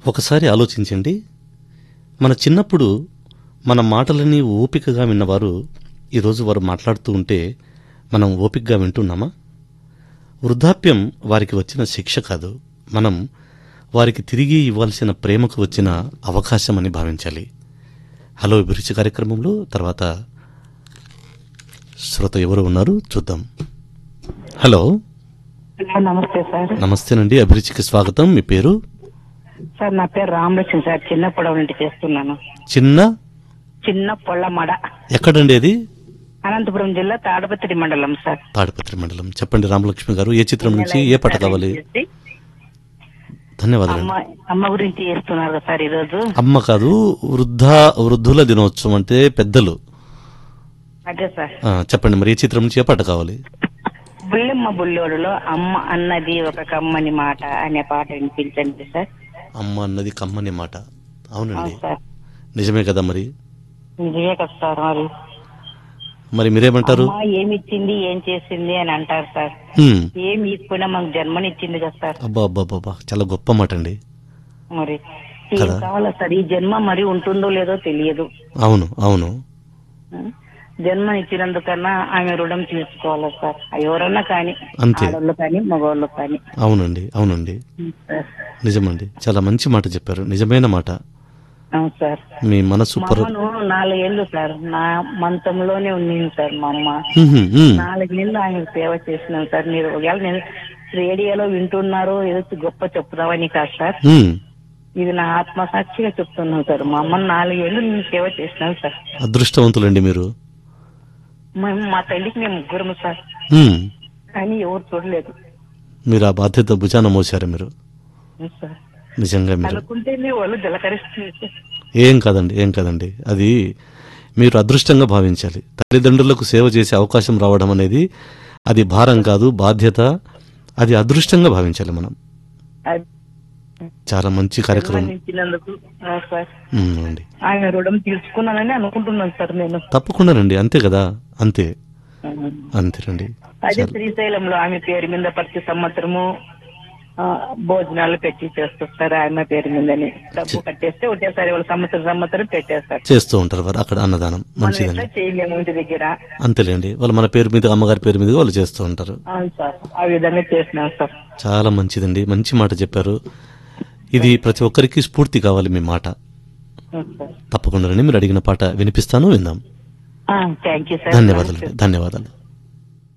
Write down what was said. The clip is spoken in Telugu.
ఒకసారి ఆలోచించండి మన చిన్నప్పుడు మన మాటలని ఓపికగా విన్నవారు ఈరోజు వారు మాట్లాడుతూ ఉంటే మనం ఓపికగా వింటున్నామా వృద్ధాప్యం వారికి వచ్చిన శిక్ష కాదు మనం వారికి తిరిగి ఇవ్వాల్సిన ప్రేమకు వచ్చిన అవకాశం అని భావించాలి హలో అభిరుచి కార్యక్రమంలో తర్వాత శ్రోత ఎవరు ఉన్నారు చూద్దాం హలో హలో నమస్తే సార్ నమస్తేనండి అభిరుచికి స్వాగతం మీ పేరు సార్ నా పేరు రామలక్ష్మి సార్ చిన్న పొడవ నుండి చేస్తున్నాను చిన్న చిన్న పొల్లమడ ఎక్కడండి అది అనంతపురం జిల్లా తాడపత్రి మండలం సార్ తాడిపత్రి మండలం చెప్పండి రామలక్ష్మి గారు ఏ చిత్రం నుంచి ఏ పాట కావాలి ధన్యవాదాలు అమ్మ అమ్మ గురించి చేస్తున్నారు కదా సార్ ఈరోజు అమ్మ కాదు వృద్ధ వృద్ధుల దినోత్సవం అంటే పెద్దలు అదే సార్ ఆ, చెప్పండి మరి ఏ చిత్రం నుంచి ఏ పాట కావాలి బుల్లెమ్మ బుల్లోడులో అమ్మ అన్నది ఒక కమ్మని మాట అనే పాట వినిపించండి సార్ అమ్మ అన్నది కమ్మని మాట అవునండి అవును సార్ నిజమే కదా మరి నిజమే కదా సార్ మరి మరి మీరేమంటారు అమ్మ ఏమి ఇచ్చింది ఏం చేసింది అని అంటారు సార్ హ్మ్. ఏమి ఇచ్చిపోయినా మనకు జన్మనిచ్చింది కదా సార్ అబ్బా అబ్బా అబ్బా, అబ్బా చాలా గొప్ప మాట అండి మరి ఏం కదా. కావాలా సార్ ఈ జన్మ మరి ఉంటుందో లేదో తెలియదు అవును అవును జన్మనిచ్చినందుకన్నా ఆమె రుణం తీసుకోవాలి సార్ ఎవరన్నా కానీ అంతే. ఆడవాళ్ళు కానీ మగవాళ్ళు కానీ అవునండి అవునండి సార్. నిజమండి చాలా మంచి మాట చెప్పారు నిజమైన మాట అవును సార్ మీ మనసు మా పొర అమ్మను నాలుగేళ్లు సార్ నా మంతంలోనే ఉంది సార్ మా అమ్మ హ్మ్, హ్మ్, హ్మ్. నాలుగేళ్లు ఆయన సేవ చేసినాను సార్ మీరు ఒకవేళ నేను రేడియోలో వింటున్నారో ఏదో గొప్ప చెప్తామని కాదు సార్ హ్మ్. ఇది నా ఆత్మసాక్షిగా చెప్తున్నాను సార్ మా అమ్మని నాలుగేళ్లు నేను సేవ చేసినాను సార్ అదృష్టవంతులండి మీరు మేము మా తల్లికి మేము ముగ్గురము సార్ హ్మ్. కానీ ఎవరు చూడలేదు మీరు ఆ బాధ్యత భుజాన మోసారు మీరు అవును సార్ నిజంగా మీరు అనుకుంటేనే వాళ్ళు జలకరిస్తుంది సార్. ఏం కాదండి ఏం కాదండి అది మీరు అదృష్టంగా భావించాలి తల్లిదండ్రులకు సేవ చేసే అవకాశం రావడం అనేది అది భారం కాదు బాధ్యత అది అదృష్టంగా భావించాలి మనం అది చాలా మంచి కార్యక్రమం జన్మనిచ్చినందుకు ఆ, సార్ ఉమ్, అండి ఆయన రుణం తీర్చుకున్నానని అనుకుంటున్నాను సార్ నేను తప్పకుండానండి అంతే కదా అంతే అంతేనండి అదే శ్రీశైలంలో ఆమె పేరు మీద ప్రతి సంవత్సరము ఆ, భోజనాలు పెట్టి చేస్తారు ఆమె పేరు మీదని డబ్బు కట్టేస్తే ఒకటేసారి వాళ్ళు సంవత్సరం సంవత్సరం పెట్టేస్తారు చేస్తూ ఉంటారు వారు అక్కడ అన్నదానం మనం మంచిదండి ఎట్లా చేయలేము ఇంటి దగ్గర అంతేలేండి వాళ్ళు మన పేరు మీద అమ్మగారి పేరు మీద వాళ్ళు చేస్తూ ఉంటారు అవును సార్ ఆ విధంగా చేసినాం సార్ చాలా మంచిదండి మంచి మాట చెప్పారు ఇది ప్రతి ఒక్కరికి స్ఫూర్తి కావాలి మీ మాట అవును సార్ తప్పకుండా మీరు అడిగిన పాట వినిపిస్తాను విందాం థ్యాంక్ యూ సార్ ధన్యవాదాలు ధన్యవాదాలు